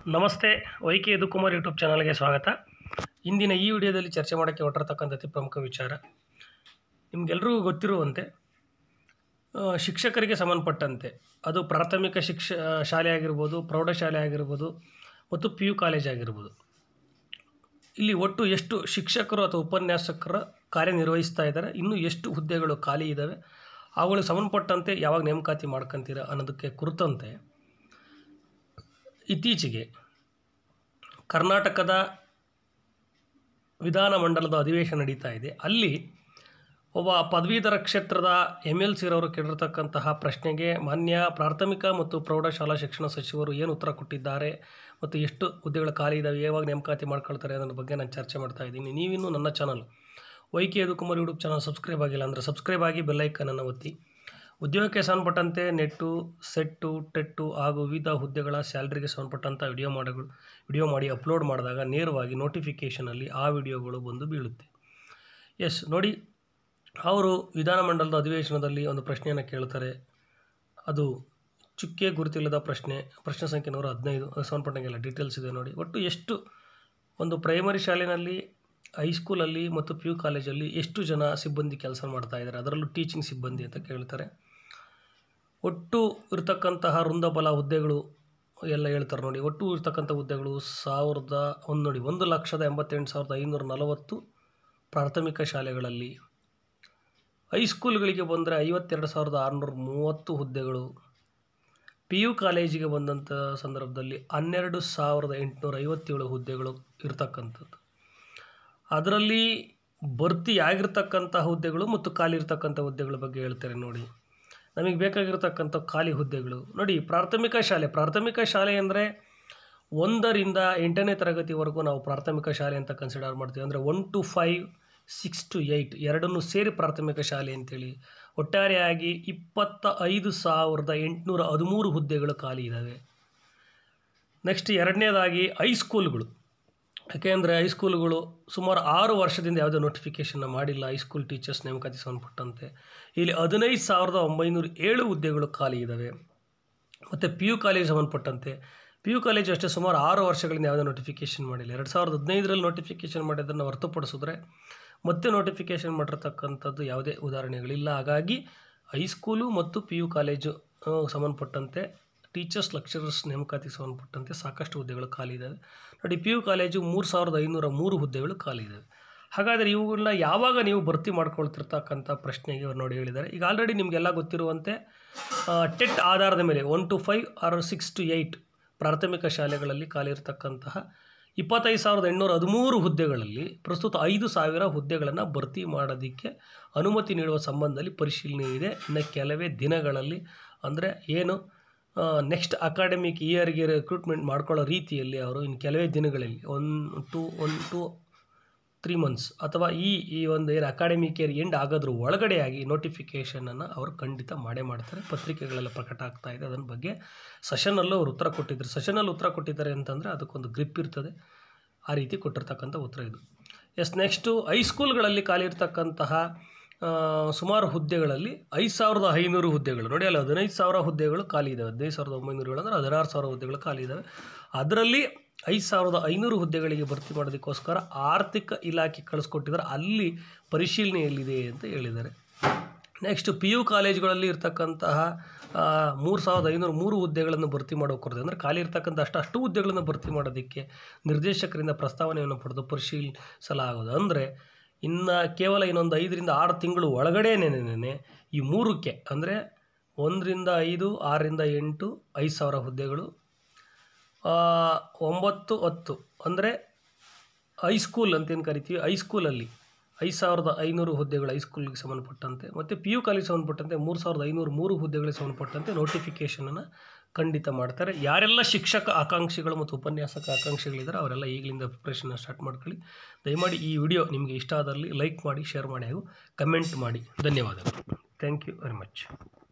ನಮಸ್ತೆ Y K Yadukumar YouTube ಚಾನಲ್ಗೆ ಸ್ವಾಗತ ಇಂದಿನ ಈ ವಿಡಿಯೋದಲ್ಲಿ ಚರ್ಚೆ ಮಾಡೋಕ್ಕೆ ಹೊರಟಿರ್ತಕ್ಕಂಥ ಅತಿ ಪ್ರಮುಖ ವಿಚಾರ ನಿಮಗೆಲ್ರಿಗೂ ಗೊತ್ತಿರುವಂತೆ ಆ, ಶಿಕ್ಷಕರಿಗೆ ಸಂಬಂಧಪಟ್ಟಂತೆ ಅದು ಪ್ರಾಥಮಿಕ ಶಿಕ್ಷ ಶಾಲೆ ಆಗಿರ್ಬೋದು ಪ್ರೌಢಶಾಲೆ ಆಗಿರ್ಬೋದು ಮತ್ತು ಪಿ ಯು ಕಾಲೇಜ್ ಆಗಿರ್ಬೋದು ಇಲ್ಲಿ ಒಟ್ಟು ಎಷ್ಟು ಶಿಕ್ಷಕರು ಅಥವಾ ಉಪನ್ಯಾಸಕರ ಕಾರ್ಯನಿರ್ವಹಿಸ್ತಾ ಇದ್ದಾರೆ ಇನ್ನೂ ಎಷ್ಟು ಹುದ್ದೆಗಳು ಖಾಲಿ ಇದ್ದಾವೆ ಅವುಗಳಿಗೆ ಸಂಬಂಧಪಟ್ಟಂತೆ ಯಾವಾಗ ನೇಮಕಾತಿ ಮಾಡ್ಕೊಂತೀರ ಅನ್ನೋದಕ್ಕೆ ಕುರಿತಂತೆ ಇತ್ತೀಚೆಗೆ ಕರ್ನಾಟಕದ ವಿಧಾನಮಂಡಲದ ಅಧಿವೇಶನ ನಡೀತಾ ಇದೆ ಅಲ್ಲಿ ಒಬ್ಬ ಪದವೀಧರ ಕ್ಷೇತ್ರದ ಎಮ್ ಎಲ್ ಸಿರವರು ಕೇಳಿರ್ತಕ್ಕಂತಹ ಪ್ರಶ್ನೆಗೆ ಮಾನ್ಯ ಪ್ರಾಥಮಿಕ ಮತ್ತು ಪ್ರೌಢಶಾಲಾ ಶಿಕ್ಷಣ ಸಚಿವರು ಏನು ಉತ್ತರ ಕೊಟ್ಟಿದ್ದಾರೆ ಮತ್ತು ಎಷ್ಟು ಹುದ್ದೆಗಳು ಖಾಲಿ ಇದ್ದಾವೆ ಯಾವಾಗ ನೇಮಕಾತಿ ಮಾಡ್ಕೊಳ್ತಾರೆ ಅನ್ನೋದ್ರ ಬಗ್ಗೆ ನಾನು ಚರ್ಚೆ ಮಾಡ್ತಾ ಇದ್ದೀನಿ ನೀವಿನ್ನೂ ನನ್ನ channel Y K Yadukumar YouTube channel subscribe ಆಗಿಲ್ಲ ಅಂದರೆ ಸಬ್ಸ್ಕ್ರೈಬ್ ಆಗಿ ಬೆಲ್ಲೈಕನನ್ನು ಒತ್ತಿ ಉದ್ಯೋಗಕ್ಕೆ ಸಂಬಂಧಪಟ್ಟಂತೆ ನೆಟ್ಟು ಸೆಟ್ಟು ಟೆಟ್ಟು ಹಾಗೂ ವಿವಿಧ ಹುದ್ದೆಗಳ ಸ್ಯಾಲ್ರಿಗೆ ಸಂಬಂಧಪಟ್ಟಂಥ ವಿಡಿಯೋ ಮಾಡೋಗಳು ವಿಡಿಯೋ ಮಾಡಿ ಅಪ್ಲೋಡ್ ಮಾಡಿದಾಗ ನೇರವಾಗಿ ನೋಟಿಫಿಕೇಷನಲ್ಲಿ ಆ ವಿಡಿಯೋಗಳು ಬಂದು ಬೀಳುತ್ತೆ ಎಸ್ ನೋಡಿ ಅವರು ವಿಧಾನಮಂಡಲದ ಅಧಿವೇಶನದಲ್ಲಿ ಒಂದು ಪ್ರಶ್ನೆಯನ್ನು ಕೇಳ್ತಾರೆ ಅದು ಚುಕ್ಕೆ ಗುರುತಿಲ್ಲದ ಪ್ರಶ್ನೆ ಪ್ರಶ್ನೆ ಸಂಖ್ಯೆ ನೂರ ಹದಿನೈದು ಅದಕ್ಕೆ ಸಂಬಂಧಪಟ್ಟಂಗೆಲ್ಲ ಡೀಟೇಲ್ಸ್ ಇದೆ ನೋಡಿ ಒಟ್ಟು ಎಷ್ಟು ಒಂದು ಪ್ರೈಮರಿ ಶಾಲೆಯಲ್ಲಿ ಹೈಸ್ಕೂಲಲ್ಲಿ ಮತ್ತು ಪಿ ಯು ಕಾಲೇಜಲ್ಲಿ ಎಷ್ಟು ಜನ ಸಿಬ್ಬಂದಿ ಕೆಲಸ ಮಾಡ್ತಾ ಇದ್ದಾರೆ ಅದರಲ್ಲೂ ಟೀಚಿಂಗ್ ಸಿಬ್ಬಂದಿ ಅಂತ ಕೇಳ್ತಾರೆ ಒಟ್ಟು ಇರತಕ್ಕಂತಹ ವೃಂದಬಲ ಹುದ್ದೆಗಳು ಎಲ್ಲ ಹೇಳ್ತಾರೆ ನೋಡಿ ಒಟ್ಟು ಇರ್ತಕ್ಕಂಥ ಹುದ್ದೆಗಳು ಸಾವಿರದ ಒಂದು ನೋಡಿ ಒಂದು ಲಕ್ಷದ ಎಂಬತ್ತೆಂಟು ಸಾವಿರದ ಐನೂರ ನಲವತ್ತು ಪ್ರಾಥಮಿಕ ಶಾಲೆಗಳಲ್ಲಿ ಹೈಸ್ಕೂಲ್ಗಳಿಗೆ ಬಂದರೆ ಐವತ್ತೆರಡು ಸಾವಿರದ ಆರುನೂರ ಮೂವತ್ತು ಹುದ್ದೆಗಳು ಪಿ ಯು ಕಾಲೇಜಿಗೆ ಬಂದಂಥ ಸಂದರ್ಭದಲ್ಲಿ ಹನ್ನೆರಡು ಸಾವಿರದ ಎಂಟುನೂರ ಐವತ್ತೇಳು ಹುದ್ದೆಗಳು ಇರ್ತಕ್ಕಂಥದ್ದು ಅದರಲ್ಲಿ ಭರ್ತಿ ಆಗಿರ್ತಕ್ಕಂಥ ಹುದ್ದೆಗಳು ಮತ್ತು ಖಾಲಿ ಇರ್ತಕ್ಕಂಥ ಹುದ್ದೆಗಳ ಬಗ್ಗೆ ಹೇಳ್ತಾರೆ ನೋಡಿ ನಮಗೆ ಬೇಕಾಗಿರ್ತಕ್ಕಂಥ ಖಾಲಿ ಹುದ್ದೆಗಳು ನೋಡಿ ಪ್ರಾಥಮಿಕ ಶಾಲೆ ಪ್ರಾಥಮಿಕ ಶಾಲೆ ಅಂದರೆ ಒಂದರಿಂದ ಎಂಟನೇ ತರಗತಿವರೆಗೂ ನಾವು ಪ್ರಾಥಮಿಕ ಶಾಲೆ ಅಂತ ಕನ್ಸಿಡರ್ ಮಾಡ್ತೀವಿ ಅಂದರೆ one to five six to eight ಎರಡನ್ನೂ ಸೇರಿ ಪ್ರಾಥಮಿಕ ಶಾಲೆ ಅಂತೇಳಿ ಒಟ್ಟಾರೆಯಾಗಿ ಇಪ್ಪತ್ತ ಐದು ಸಾವಿರದ ಎಂಟುನೂರ ಹದಿಮೂರು ಹುದ್ದೆಗಳು ಖಾಲಿ ಇದ್ದಾವೆ ನೆಕ್ಸ್ಟ್ ಎರಡನೇದಾಗಿ ಹೈಸ್ಕೂಲ್ಗಳು ಯಾಕೆಂದರೆ ಹೈಸ್ಕೂಲ್ಗಳು ಸುಮಾರು ಆರು ವರ್ಷದಿಂದ ಯಾವುದೇ ನೋಟಿಫಿಕೇಷನ್ನ ಮಾಡಿಲ್ಲ ಹೈಸ್ಕೂಲ್ ಟೀಚರ್ಸ್ ನೇಮಕಾತಿ ಸಂಬಂಧಪಟ್ಟಂತೆ ಇಲ್ಲಿ ಹದಿನೈದು ಸಾವಿರದ ಒಂಬೈನೂರ ಏಳು ಹುದ್ದೆಗಳು ಖಾಲಿ ಇದ್ದಾವೆ ಮತ್ತು ಪಿ ಯು ಕಾಲೇಜ್ ಸಂಬಂಧಪಟ್ಟಂತೆ ಪಿ ಯು ಕಾಲೇಜು ಅಷ್ಟೇ ಸುಮಾರು ಆರು ವರ್ಷಗಳಿಂದ ಯಾವುದೇ ನೋಟಿಫಿಕೇಷನ್ ಮಾಡಿಲ್ಲ ಎರಡು ಸಾವಿರದ ಹದಿನೈದರಲ್ಲಿ ನೋಟಿಫಿಕೇಷನ್ ಮಾಡಿದ್ದನ್ನು ಹೊರತುಪಡಿಸಿದ್ರೆ ಮತ್ತೆ ನೋಟಿಫಿಕೇಷನ್ ಮಾಡಿರ್ತಕ್ಕಂಥದ್ದು ಯಾವುದೇ ಉದಾಹರಣೆಗಳಿಲ್ಲ ಹಾಗಾಗಿ ಹೈಸ್ಕೂಲು ಮತ್ತು ಪಿ ಯು ಕಾಲೇಜು ಆ, ಸಂಬಂಧಪಟ್ಟಂತೆ ಟೀಚರ್ಸ್ ಲೆಕ್ಚರರ್ಸ್ ನೇಮಕಾತಿಗೆ ಸಂಬಂಧಪಟ್ಟಂತೆ ಸಾಕಷ್ಟು ಹುದ್ದೆಗಳು ಖಾಲಿ ಇದ್ದಾವೆ ನೋಡಿ ಪಿ ಯು ಕಾಲೇಜು ಮೂರು ಸಾವಿರದ ಐನೂರ ಮೂರು ಹುದ್ದೆಗಳು ಖಾಲಿ ಇದ್ದಾವೆ ಹಾಗಾದರೆ ಇವುಗಳನ್ನ ಯಾವಾಗ ನೀವು ಭರ್ತಿ ಮಾಡ್ಕೊಳ್ತಿರ್ತಕ್ಕಂಥ ಪ್ರಶ್ನೆಗೆ ಅವ್ರು ನೋಡಿ ಹೇಳಿದ್ದಾರೆ ಈಗ ಆಲ್ರೆಡಿ ನಿಮಗೆಲ್ಲ ಗೊತ್ತಿರುವಂತೆ ಟೆಟ್ ಆಧಾರದ ಮೇಲೆ one to five or six to eight ಪ್ರಾಥಮಿಕ ಶಾಲೆಗಳಲ್ಲಿ ಖಾಲಿ ಇರತಕ್ಕಂತಹ ಇಪ್ಪತ್ತೈದು ಸಾವಿರದ ಎಂಟುನೂರ ಹದಿಮೂರು ಹುದ್ದೆಗಳಲ್ಲಿ ಪ್ರಸ್ತುತ ಐದು ಸಾವಿರ ಹುದ್ದೆಗಳನ್ನು ಭರ್ತಿ ಮಾಡೋದಕ್ಕೆ ಅನುಮತಿ ನೀಡುವ ಸಂಬಂಧದಲ್ಲಿ ಪರಿಶೀಲನೆ ಇದೆ ಇನ್ನು ಕೆಲವೇ ದಿನಗಳಲ್ಲಿ ಅಂದರೆ ಏನು ನೆಕ್ಸ್ಟ್ ಅಕಾಡೆಮಿಕ್ ಇಯರ್ಗೆ ರಿಕ್ರೂಟ್ಮೆಂಟ್ ಮಾಡ್ಕೊಳ್ಳೋ ರೀತಿಯಲ್ಲಿ ಅವರು ಇನ್ನು ಕೆಲವೇ ದಿನಗಳಲ್ಲಿ one to one to three months ಅಥವಾ ಈ ಈ ಒಂದು ಏನು ಅಕಾಡೆಮಿಕ್ ಇಯರ್ ಎಂಡ್ ಆಗೋದ್ರ ಒಳಗಡೆಯಾಗಿ ನೋಟಿಫಿಕೇಷನನ್ನು ಅವರು ಖಂಡಿತ ಮಾಡೇ ಮಾಡ್ತಾರೆ ಪತ್ರಿಕೆಗಳೆಲ್ಲ ಪ್ರಕಟ ಆಗ್ತಾ ಇದೆ ಅದರ ಬಗ್ಗೆ ಸೆಷನಲ್ಲೂ ಅವರು ಉತ್ತರ ಕೊಟ್ಟಿದ್ದಾರೆ ಸೆಷನಲ್ಲಿ ಉತ್ತರ ಕೊಟ್ಟಿದ್ದಾರೆ ಅಂತಂದರೆ ಅದಕ್ಕೊಂದು ಗ್ರಿಪ್ ಇರ್ತದೆ ಆ ರೀತಿ ಕೊಟ್ಟಿರ್ತಕ್ಕಂಥ ಉತ್ತರ ಇದು ಎಸ್ ನೆಕ್ಸ್ಟು ಹೈಸ್ಕೂಲ್ಗಳಲ್ಲಿ ಖಾಲಿ ಇರ್ತಕ್ಕಂತಹ ಆ, ಸುಮಾರು ಹುದ್ದೆಗಳಲ್ಲಿ ಐದು ಸಾವಿರದ ಐನೂರು ಹುದ್ದೆಗಳು ನೋಡಿ ಅಲ್ಲಿ ಹದಿನೈದು ಸಾವಿರ ಹುದ್ದೆಗಳು ಖಾಲಿ ಇದ್ದಾವೆ ಹದಿನೈದು ಸಾವಿರದ ಒಂಬೈನೂರು ಅಂದರೆ ಹದಿನಾರು ಸಾವಿರ ಹುದ್ದೆಗಳು ಖಾಲಿ ಇದ್ದಾವೆ ಅದರಲ್ಲಿ ಐದು ಸಾವಿರದ ಐನೂರು ಹುದ್ದೆಗಳಿಗೆ ಭರ್ತಿ ಮಾಡೋದಕ್ಕೋಸ್ಕರ ಆರ್ಥಿಕ ಇಲಾಖೆ ಕಳಿಸ್ಕೊಟ್ಟಿದ್ದಾರೆ ಅಲ್ಲಿ ಪರಿಶೀಲನೆಯಲ್ಲಿದೆ ಅಂತ ಹೇಳಿದ್ದಾರೆ ನೆಕ್ಸ್ಟ್ ಪಿ ಯು ಕಾಲೇಜುಗಳಲ್ಲಿ ಇರ್ತಕ್ಕಂತಹ ಮೂರು ಸಾವಿರದ ಐನೂರು ಮೂರು ಹುದ್ದೆಗಳನ್ನು ಭರ್ತಿ ಮಾಡೋ ಕೊರತೆ ಅಂದರೆ ಖಾಲಿ ಇರ್ತಕ್ಕಂಥ ಅಷ್ಟು ಅಷ್ಟು ಹುದ್ದೆಗಳನ್ನು ಭರ್ತಿ ಮಾಡೋದಕ್ಕೆ ನಿರ್ದೇಶಕರಿಂದ ಪ್ರಸ್ತಾವನೆಯನ್ನು ಪಡೆದು ಪರಿಶೀಲಿಸಲಾಗೋದು ಅಂದರೆ ಇನ್ನು ಕೇವಲ ಇನ್ನೊಂದು ಐದರಿಂದ ಆರು ತಿಂಗಳು ಒಳಗಡೆನೇನೆ ಈ ಮೂರಕ್ಕೆ ಅಂದರೆ ಒಂದರಿಂದ ಐದು ಆರರಿಂದ ಎಂಟು ಐದು ಸಾವಿರ ಹುದ್ದೆಗಳು ಆ, ಒಂಬತ್ತು ಹತ್ತು ಅಂದರೆ ಹೈಸ್ಕೂಲ್ ಅಂತೇನು ಕರಿತೀವಿ ಹೈಸ್ಕೂಲಲ್ಲಿ ಐದು ಸಾವಿರದ ಐನೂರು ಹುದ್ದೆಗಳು ಹೈಸ್ಕೂಲ್ಗೆ ಸಂಬಂಧಪಟ್ಟಂತೆ ಮತ್ತು ಪಿ ಯು ಕಾಲೇಜ್ ಸಂಬಂಧಪಟ್ಟಂತೆ ಮೂರು ಸಾವಿರದ ಐನೂರು ಮೂರು ಹುದ್ದೆಗಳಿಗೆ ಸಂಬಂಧಪಟ್ಟಂತೆ ನೋಟಿಫಿಕೇಷನನ್ನು ಖಂಡಿತ ಮಾಡ್ತಾರೆ ಯಾರೆಲ್ಲ ಶಿಕ್ಷಕ ಆಕಾಂಕ್ಷಿಗಳು ಮತ್ತು ಉಪನ್ಯಾಸಕ ಆಕಾಂಕ್ಷಿಗಳಿದ್ದಾರೆ ಅವರೆಲ್ಲ ಈಗಲಿಂದ ಪ್ರಿಪ್ರೇಷನ್ನ ಸ್ಟಾರ್ಟ್ ಮಾಡ್ಕೊಳ್ಳಿ ದಯಮಾಡಿ ಈ ವಿಡಿಯೋ ನಿಮಗೆ ಇಷ್ಟ ಆದಲ್ಲಿ ಲೈಕ್ ಮಾಡಿ ಶೇರ್ ಮಾಡಿ ಹಾಗೂ ಕಮೆಂಟ್ ಮಾಡಿ ಧನ್ಯವಾದಗಳು ಥ್ಯಾಂಕ್ ಯು ವೆರಿ ಮಚ್